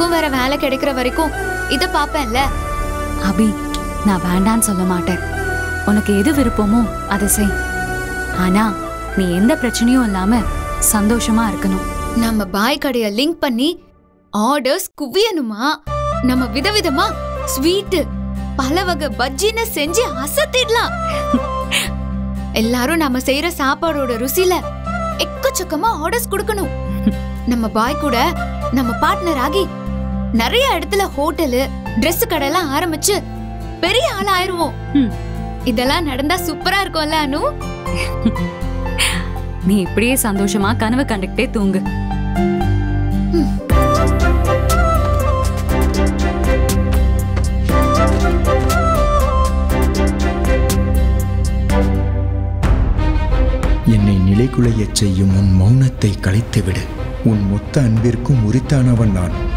எனக்கும் வேற வேலை கிடைக்கிற வரைக்கும் இத பாப்பேன்ல அபி நான் வேண்டான்னு சொல்ல மாட்டேன் உனக்கு எது விருப்பமோ அதை செய் ஆனா நீ எந்த பிரச்சனையும் இல்லாம சந்தோஷமா இருக்கணும் நம்ம பாய் கடைய லிங்க் பண்ணி ஆர்டர்ஸ் குவியணுமா நம்ம விதவிதமா ஸ்வீட் பல வகை பஜ்ஜின்னு செஞ்சு அசத்திடலாம் எல்லாரும் நம்ம செய்யற சாப்பாடோட ருசியில எக்கச்சக்கமா ஆர்டர்ஸ் கொடுக்கணும் நம்ம பாய் கூட நம்ம பார்ட்னர் ஆகி நிறைய இடத்துல ஹோட்டலு Dress கடையெல்லாம் ஆரம்பிச்சு பெரிய ஆள் ஆயிருவோம் ம். இதெல்லாம் நடந்தா சூப்பரா இருக்கும்ல அனு நீ இப்படியே சந்தோஷமா கனவு கண்டுக்கிட்டே தூங்கு என்னை நிலைகுலையச் செய்யும் உன் மௌனத்தை கலைத்துவிடு உன் மொத்த அன்பிற்கும் உரித்தானவன் நான்